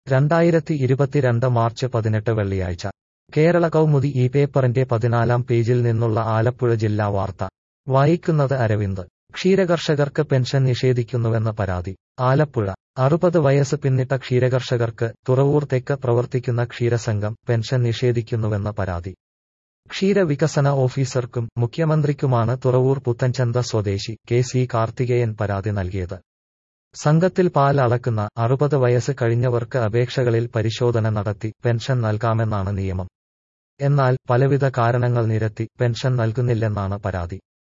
രണ്ടായിരത്തി ഇരുപത്തിരണ്ട് മാർച്ച് പതിനെട്ട് വെള്ളിയാഴ്ച കേരള കൗമുദി ഈ പേപ്പറിന്റെ പതിനാലാം പേജിൽ നിന്നുള്ള ആലപ്പുഴ ജില്ലാ വാർത്ത വായിക്കുന്നത് അരവിന്ദ് ക്ഷീരകർഷകർക്ക് പെൻഷൻ നിഷേധിക്കുന്നുവെന്ന പരാതി ആലപ്പുഴ അറുപത് വയസ്സ് പിന്നിട്ട ക്ഷീരകർഷകർക്ക് തുറവൂർ തെക്ക് പ്രവർത്തിക്കുന്ന ക്ഷീരസംഘം പെൻഷൻ നിഷേധിക്കുന്നുവെന്ന പരാതി ക്ഷീരവികസന ഓഫീസർക്കും മുഖ്യമന്ത്രിക്കുമാണ് തുറവൂർ പുത്തൻചന്ത സ്വദേശി കെ സി കാർത്തികേയൻ പരാതി നൽകിയത് സംഘത്തിൽ പാൽ അളക്കുന്ന അറുപത് വയസ്സ് കഴിഞ്ഞവർക്ക് അപേക്ഷകളിൽ പരിശോധന നടത്തി പെൻഷൻ നൽകാമെന്നാണ് നിയമം എന്നാൽ പലവിധ കാരണങ്ങൾ നിരത്തി പെൻഷൻ നൽകുന്നില്ലെന്നാണ് പരാതി